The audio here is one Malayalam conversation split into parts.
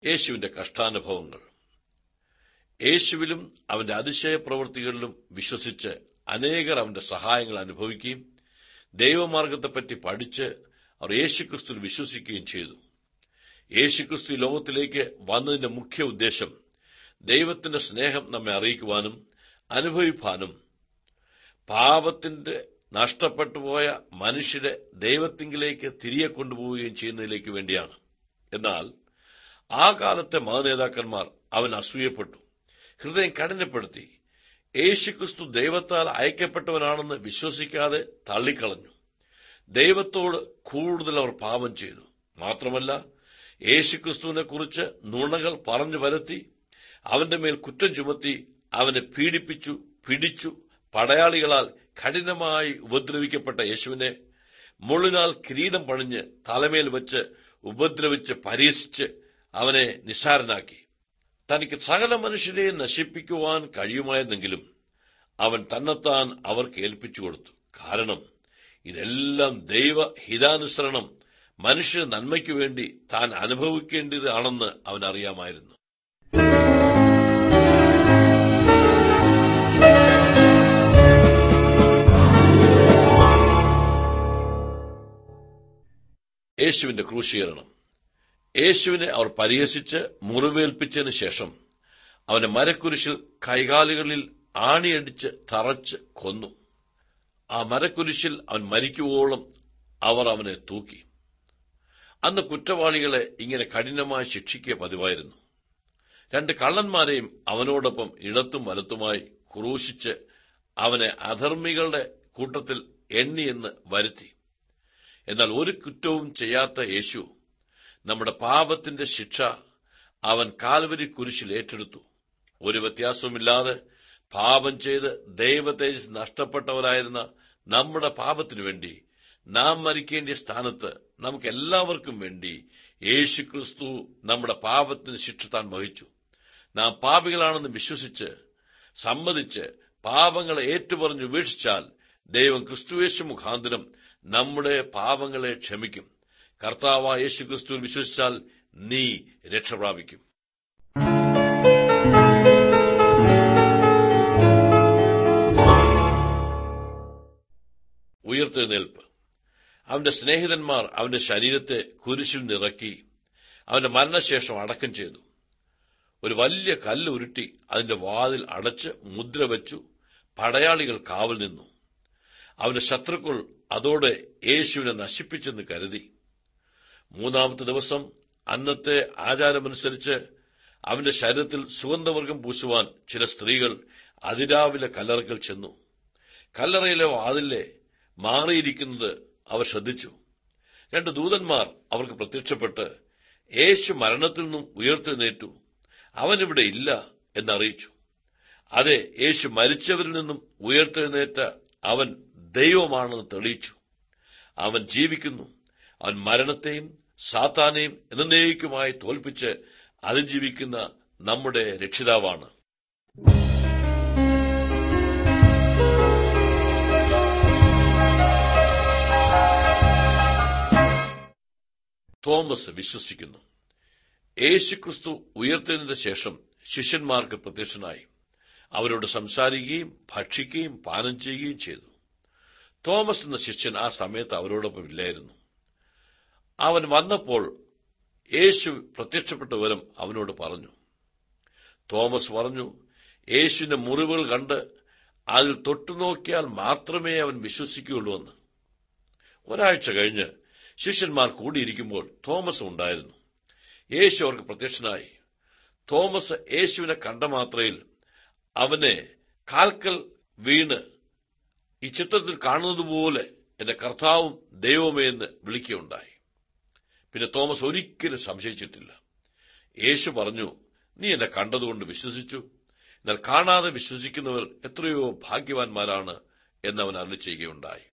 യേശുവിന്റെ കഷ്ടാനുഭവങ്ങൾ യേശുവിലും അവന്റെ അതിശയ പ്രവൃത്തികളിലും വിശ്വസിച്ച് അനേകർ അവന്റെ സഹായങ്ങൾ അനുഭവിക്കുകയും ദൈവമാർഗത്തെപ്പറ്റി പഠിച്ച് അവർ യേശുക്രിസ്തുവിൽ വിശ്വസിക്കുകയും ചെയ്തു യേശുക്രിസ്തു ഈ ലോകത്തിലേക്ക് വന്നതിന്റെ മുഖ്യ ഉദ്ദേശം ദൈവത്തിന്റെ സ്നേഹം നമ്മെ അറിയിക്കുവാനും അനുഭവിപ്പാനും പാപത്തിന്റെ നഷ്ടപ്പെട്ടുപോയ മനുഷ്യരെ ദൈവത്തിങ്കിലേക്ക് തിരികെ കൊണ്ടുപോവുകയും ചെയ്യുന്നതിലേക്ക് വേണ്ടിയാണ് എന്നാൽ ആ കാലത്തെ മതനേതാക്കന്മാർ അവൻ അസൂയപ്പെട്ടു ഹൃദയം കഠിനപ്പെടുത്തി യേശുക്രിസ്തു ദൈവത്താൽ അയക്കപ്പെട്ടവനാണെന്ന് വിശ്വസിക്കാതെ തള്ളിക്കളഞ്ഞു ദൈവത്തോട് കൂടുതൽ അവർ പാപം ചെയ്തു മാത്രമല്ല യേശുക്രിസ്തുവിനെ കുറിച്ച് നുണകൾ പറഞ്ഞു വരുത്തി അവന്റെ മേൽ കുറ്റം ചുമത്തി അവനെ പീഡിപ്പിച്ചു പിടിച്ചു പടയാളികളാൽ കഠിനമായി ഉപദ്രവിക്കപ്പെട്ട യേശുവിനെ മുള്ളിനാൽ കിരീടം പണിഞ്ഞ് തലമേൽ വെച്ച് ഉപദ്രവിച്ച് പരിഹസിച്ച് അവനെ നിസ്സാരനാക്കി തനിക്ക് സകല മനുഷ്യരെയും നശിപ്പിക്കുവാൻ കഴിയുമായിരുന്നെങ്കിലും അവൻ തന്നെത്താൻ അവർക്ക് ഏൽപ്പിച്ചു കൊടുത്തു കാരണം ഇതെല്ലാം ദൈവ ഹിതാനുസരണം മനുഷ്യ നന്മയ്ക്കു വേണ്ടി താൻ അനുഭവിക്കേണ്ടതാണെന്ന് അവൻ അറിയാമായിരുന്നു യേശുവിന്റെ ക്രൂശീകരണം യേശുവിനെ അവർ പരിഹസിച്ച് മുറിവേൽപ്പിച്ചതിന് ശേഷം അവനെ മരക്കുരിശിൽ കൈകാലുകളിൽ ആണിയടിച്ച് തറച്ച് കൊന്നു ആ മരക്കുരിശിൽ അവൻ മരിക്കുവോളം അവർ അവനെ തൂക്കി അന്ന് കുറ്റവാളികളെ ഇങ്ങനെ കഠിനമായി ശിക്ഷിക്കുക പതിവായിരുന്നു രണ്ട് കള്ളന്മാരെയും അവനോടൊപ്പം ഇടത്തും വലത്തുമായി ക്രൂശിച്ച് അവനെ അധർമ്മികളുടെ കൂട്ടത്തിൽ എണ്ണിയെന്ന് വരുത്തി എന്നാൽ ഒരു കുറ്റവും ചെയ്യാത്ത യേശു നമ്മുടെ പാപത്തിന്റെ ശിക്ഷ അവൻ കാൽവരി കുരിശിൽ ഏറ്റെടുത്തു ഒരു വ്യത്യാസവുമില്ലാതെ പാപം ചെയ്ത് ദൈവതേജസ് നഷ്ടപ്പെട്ടവരായിരുന്ന നമ്മുടെ പാപത്തിനു വേണ്ടി നാം മരിക്കേണ്ട സ്ഥാനത്ത് നമുക്ക് എല്ലാവർക്കും വേണ്ടി യേശു ക്രിസ്തു നമ്മുടെ പാപത്തിന് ശിക്ഷ താൻ വഹിച്ചു നാം പാപികളാണെന്ന് വിശ്വസിച്ച് സമ്മതിച്ച് പാപങ്ങളെ ഏറ്റുപറഞ്ഞ് ഉപേക്ഷിച്ചാൽ ദൈവം ക്രിസ്തുവേശു മുഖാന്തരം നമ്മുടെ പാപങ്ങളെ ക്ഷമിക്കും കർത്താവായ യേശു ക്രിസ്തുവിൽ വിശ്വസിച്ചാൽ നീ രക്ഷ പ്രാപിക്കും ഉയർത്തെഴുന്നേൽപ്പ് അവന്റെ സ്നേഹിതന്മാർ അവന്റെ ശരീരത്തെ കുരിശിൽ നിറക്കി അവന്റെ മരണശേഷം അടക്കം ചെയ്തു ഒരു വലിയ കല്ല് ഉരുട്ടി അതിന്റെ വാതിൽ അടച്ച് മുദ്ര വെച്ചു പടയാളികൾ കാവൽ നിന്നു അവന്റെ ശത്രുക്കൾ അതോടെ യേശുവിനെ നശിപ്പിച്ചെന്ന് കരുതി മൂന്നാമത്തെ ദിവസം അന്നത്തെ ആചാരമനുസരിച്ച് അവന്റെ ശരീരത്തിൽ സുഗന്ധവർഗം പൂശുവാൻ ചില സ്ത്രീകൾ അതിരാവിലെ കല്ലറക്കൽ ചെന്നു കല്ലറയിലെ വാതിലെ മാറിയിരിക്കുന്നത് അവർ ശ്രദ്ധിച്ചു രണ്ട് ദൂതന്മാർ അവർക്ക് പ്രത്യക്ഷപ്പെട്ട് യേശു മരണത്തിൽ നിന്നും ഉയർത്തെഴുന്നേറ്റു അവനിവിടെ ഇല്ല എന്നറിയിച്ചു അതെ യേശു മരിച്ചവരിൽ നിന്നും ഉയർത്തെഴുന്നേറ്റ അവൻ ദൈവമാണെന്ന് തെളിയിച്ചു അവൻ ജീവിക്കുന്നു അവൻ മരണത്തെയും സാത്താനെയും എന്നേക്കുമായി തോൽപ്പിച്ച് അതിജീവിക്കുന്ന നമ്മുടെ രക്ഷിതാവാണ് തോമസ് വിശ്വസിക്കുന്നു യേശുക്രിസ്തു ഉയർത്തതിന് ശേഷം ശിഷ്യന്മാർക്ക് പ്രത്യക്ഷനായി അവരോട് സംസാരിക്കുകയും ഭക്ഷിക്കുകയും പാനം ചെയ്യുകയും ചെയ്തു തോമസ് എന്ന ശിഷ്യൻ ആ സമയത്ത് അവരോടൊപ്പം ഇല്ലായിരുന്നു അവൻ വന്നപ്പോൾ യേശു പ്രത്യക്ഷപ്പെട്ട വിവരം അവനോട് പറഞ്ഞു തോമസ് പറഞ്ഞു യേശുവിന്റെ മുറിവുകൾ കണ്ട് അതിൽ തൊട്ടുനോക്കിയാൽ മാത്രമേ അവൻ വിശ്വസിക്കുകയുള്ളൂ എന്ന് ഒരാഴ്ച കഴിഞ്ഞ് ശിഷ്യന്മാർ കൂടിയിരിക്കുമ്പോൾ തോമസ് ഉണ്ടായിരുന്നു യേശു അവർക്ക് പ്രത്യക്ഷനായി തോമസ് യേശുവിനെ കണ്ട മാത്രയിൽ അവനെ കാൽക്കൽ വീണ് ഈ ചിത്രത്തിൽ കാണുന്നതുപോലെ എന്റെ കർത്താവും ദൈവമേ എന്ന് വിളിക്കുകയുണ്ടായി പിന്നെ തോമസ് ഒരിക്കലും സംശയിച്ചിട്ടില്ല യേശു പറഞ്ഞു നീ എന്നെ കണ്ടതുകൊണ്ട് വിശ്വസിച്ചു എന്നാൽ കാണാതെ വിശ്വസിക്കുന്നവർ എത്രയോ ഭാഗ്യവാന്മാരാണ് എന്നവൻ അരളി ചെയ്യുകയുണ്ടായി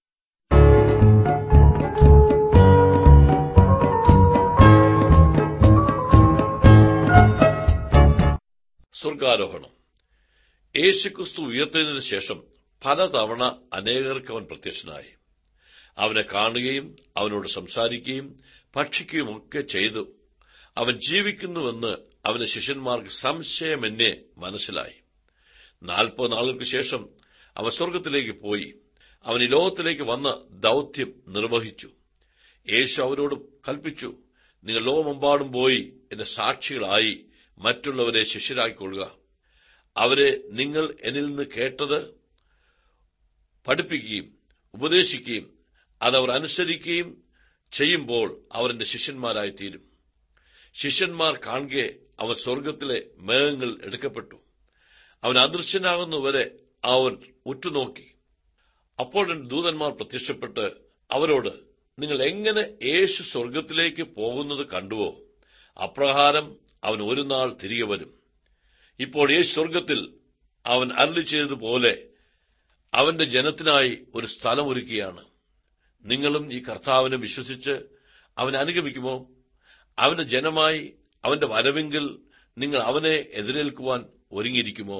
സ്വർഗാരോഹണം യേശുക്രിസ്തു ഉയർത്തതിനു ശേഷം പലതവണ അനേകർക്ക് അവൻ പ്രത്യക്ഷനായി അവനെ കാണുകയും അവനോട് സംസാരിക്കുകയും ഭക്ഷിക്കുകയും ഒക്കെ ചെയ്തു അവൻ ജീവിക്കുന്നുവെന്ന് അവന്റെ ശിഷ്യന്മാർക്ക് സംശയമെന്നെ മനസ്സിലായി നാൽപ്പത് നാളുകൾക്ക് ശേഷം അവൻ സ്വർഗത്തിലേക്ക് പോയി അവൻ ഈ ലോകത്തിലേക്ക് വന്ന ദൌത്യം നിർവഹിച്ചു യേശു അവരോട് കൽപ്പിച്ചു നിങ്ങൾ ലോകമെമ്പാടും പോയി എന്റെ സാക്ഷികളായി മറ്റുള്ളവരെ ശിഷ്യരാക്കിക്കൊള്ളുക അവരെ നിങ്ങൾ എന്നിൽ നിന്ന് കേട്ടത് പഠിപ്പിക്കുകയും ഉപദേശിക്കുകയും അതവർ അനുസരിക്കുകയും ചെയ്യുമ്പോൾ അവർ എന്റെ ശിഷ്യന്മാരായി തീരും ശിഷ്യന്മാർ കാണുകെ അവൻ സ്വർഗത്തിലെ മേഘങ്ങൾ എടുക്കപ്പെട്ടു അവൻ അദൃശ്യനാകുന്നവരെ അവൻ ഉറ്റുനോക്കി അപ്പോൾ രണ്ട് ദൂതന്മാർ പ്രത്യക്ഷപ്പെട്ട് അവരോട് നിങ്ങൾ എങ്ങനെ യേശു സ്വർഗത്തിലേക്ക് പോകുന്നത് കണ്ടുവോ അപ്രകാരം അവൻ ഒരു നാൾ തിരികെ വരും ഇപ്പോൾ യേശു സ്വർഗത്തിൽ അവൻ അരളി ചെയ്തതുപോലെ അവന്റെ ജനത്തിനായി ഒരു സ്ഥലം ഒരുക്കുകയാണ് നിങ്ങളും ഈ കർത്താവിനെ വിശ്വസിച്ച് അവനെ അനുഗമിക്കുമോ അവന്റെ ജനമായി അവന്റെ വരവെങ്കിൽ നിങ്ങൾ അവനെ എതിരേൽക്കുവാൻ ഒരുങ്ങിയിരിക്കുമോ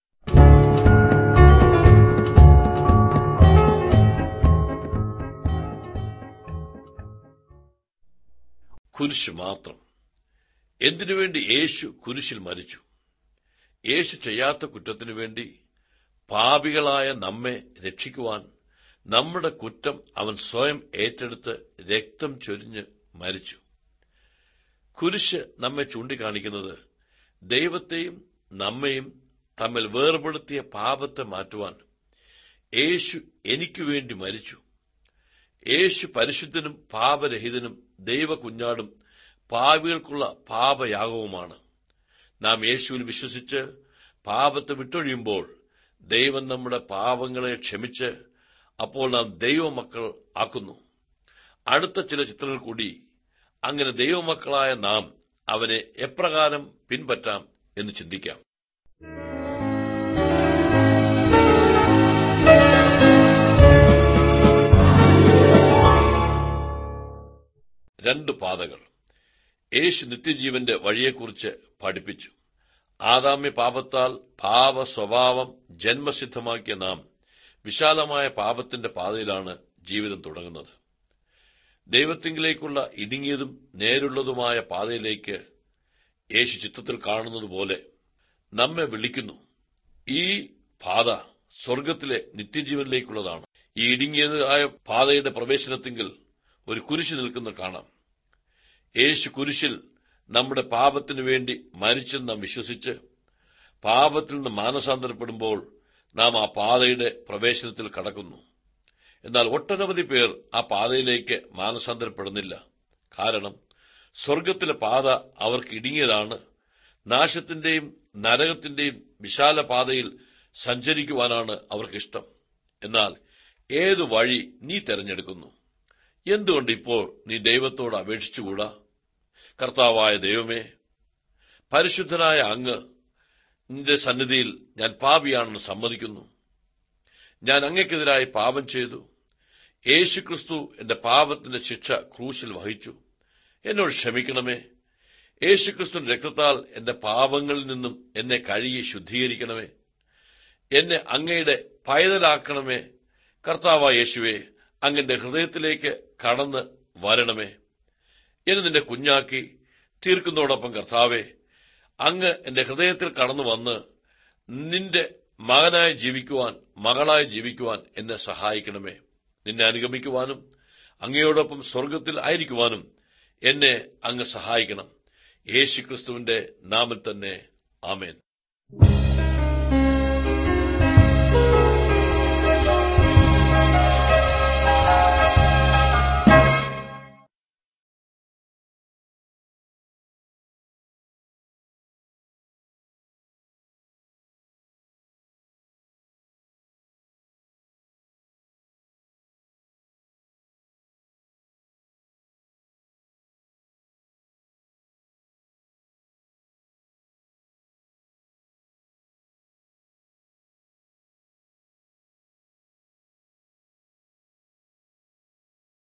കുരിശ് മാത്രം എന്തിനുവേണ്ടി യേശു കുരിശിൽ മരിച്ചു യേശു ചെയ്യാത്ത കുറ്റത്തിനു വേണ്ടി പാപികളായ നമ്മെ രക്ഷിക്കുവാൻ നമ്മുടെ കുറ്റം അവൻ സ്വയം ഏറ്റെടുത്ത് രക്തം ചൊരിഞ്ഞ് മരിച്ചു കുരിശ് നമ്മെ ചൂണ്ടിക്കാണിക്കുന്നത് ദൈവത്തെയും നമ്മയും തമ്മിൽ വേർപെടുത്തിയ പാപത്തെ മാറ്റുവാൻ യേശു എനിക്കു വേണ്ടി മരിച്ചു യേശു പരിശുദ്ധനും പാപരഹിതനും ദൈവകുഞ്ഞാടും പാപികൾക്കുള്ള പാപയാഗവുമാണ് നാം യേശുവിൽ വിശ്വസിച്ച് പാപത്തെ വിട്ടൊഴിയുമ്പോൾ ദൈവം നമ്മുടെ പാപങ്ങളെ ക്ഷമിച്ച് അപ്പോൾ നാം ദൈവമക്കൾ ആക്കുന്നു അടുത്ത ചില ചിത്രങ്ങൾ കൂടി അങ്ങനെ ദൈവമക്കളായ നാം അവനെ എപ്രകാരം പിൻപറ്റാം എന്ന് ചിന്തിക്കാം രണ്ട് പാതകൾ യേശു നിത്യജീവന്റെ വഴിയെക്കുറിച്ച് പഠിപ്പിച്ചു ആദാമ്യ പാപത്താൽ പാപ സ്വഭാവം ജന്മസിദ്ധമാക്കിയ നാം വിശാലമായ പാപത്തിന്റെ പാതയിലാണ് ജീവിതം തുടങ്ങുന്നത് ദൈവത്തിങ്കിലേക്കുള്ള ഇടുങ്ങിയതും നേരുള്ളതുമായ പാതയിലേക്ക് യേശു ചിത്രത്തിൽ കാണുന്നത് പോലെ നമ്മെ വിളിക്കുന്നു ഈ പാത സ്വർഗത്തിലെ നിത്യജീവനിലേക്കുള്ളതാണ് ഈ ഇടുങ്ങിയതായ പാതയുടെ പ്രവേശനത്തിങ്കിൽ ഒരു കുരിശ് നിൽക്കുന്ന കാണാം യേശു കുരിശിൽ നമ്മുടെ പാപത്തിനു വേണ്ടി മരിച്ചെന്ന് നാം വിശ്വസിച്ച് പാപത്തിൽ നിന്ന് മാനസാന്തരപ്പെടുമ്പോൾ നാം ആ പാതയുടെ പ്രവേശനത്തിൽ കടക്കുന്നു എന്നാൽ ഒട്ടനവധി പേർ ആ പാതയിലേക്ക് മാനസാന്തരപ്പെടുന്നില്ല കാരണം സ്വർഗത്തിലെ പാത അവർക്ക് ഇടുങ്ങിയതാണ് നാശത്തിന്റെയും നരകത്തിന്റെയും വിശാല പാതയിൽ സഞ്ചരിക്കുവാനാണ് അവർക്കിഷ്ടം എന്നാൽ ഏതു വഴി നീ തെരഞ്ഞെടുക്കുന്നു എന്തുകൊണ്ട് ഇപ്പോൾ നീ ദൈവത്തോട് അപേക്ഷിച്ചുകൂടാ കർത്താവായ ദൈവമേ പരിശുദ്ധനായ അങ്ങ് നിന്റെ സന്നിധിയിൽ ഞാൻ പാപിയാണെന്ന് സമ്മതിക്കുന്നു ഞാൻ അങ്ങയ്ക്കെതിരായി പാപം ചെയ്തു യേശുക്രിസ്തു എന്റെ പാപത്തിന്റെ ശിക്ഷ ക്രൂശിൽ വഹിച്ചു എന്നോട് ക്ഷമിക്കണമേ യേശുക്രിസ്തുവിന്റെ രക്തത്താൽ എന്റെ പാപങ്ങളിൽ നിന്നും എന്നെ കഴുകി ശുദ്ധീകരിക്കണമേ എന്നെ അങ്ങയുടെ പൈതലാക്കണമേ കർത്താവായ യേശുവേ അങ്ങന്റെ ഹൃദയത്തിലേക്ക് കടന്ന് വരണമേ എന്നെ നിന്റെ കുഞ്ഞാക്കി തീർക്കുന്നതോടൊപ്പം കർത്താവെ അങ്ങ് എന്റെ ഹൃദയത്തിൽ കടന്നു വന്ന് നിന്റെ മകനായി ജീവിക്കുവാൻ മകളായി ജീവിക്കുവാൻ എന്നെ സഹായിക്കണമേ നിന്നെ അനുഗമിക്കുവാനും അങ്ങയോടൊപ്പം സ്വർഗത്തിൽ ആയിരിക്കുവാനും എന്നെ അങ്ങ് സഹായിക്കണം യേശുക്രിസ്തുവിന്റെ നാമിൽ തന്നെ ആമേൻ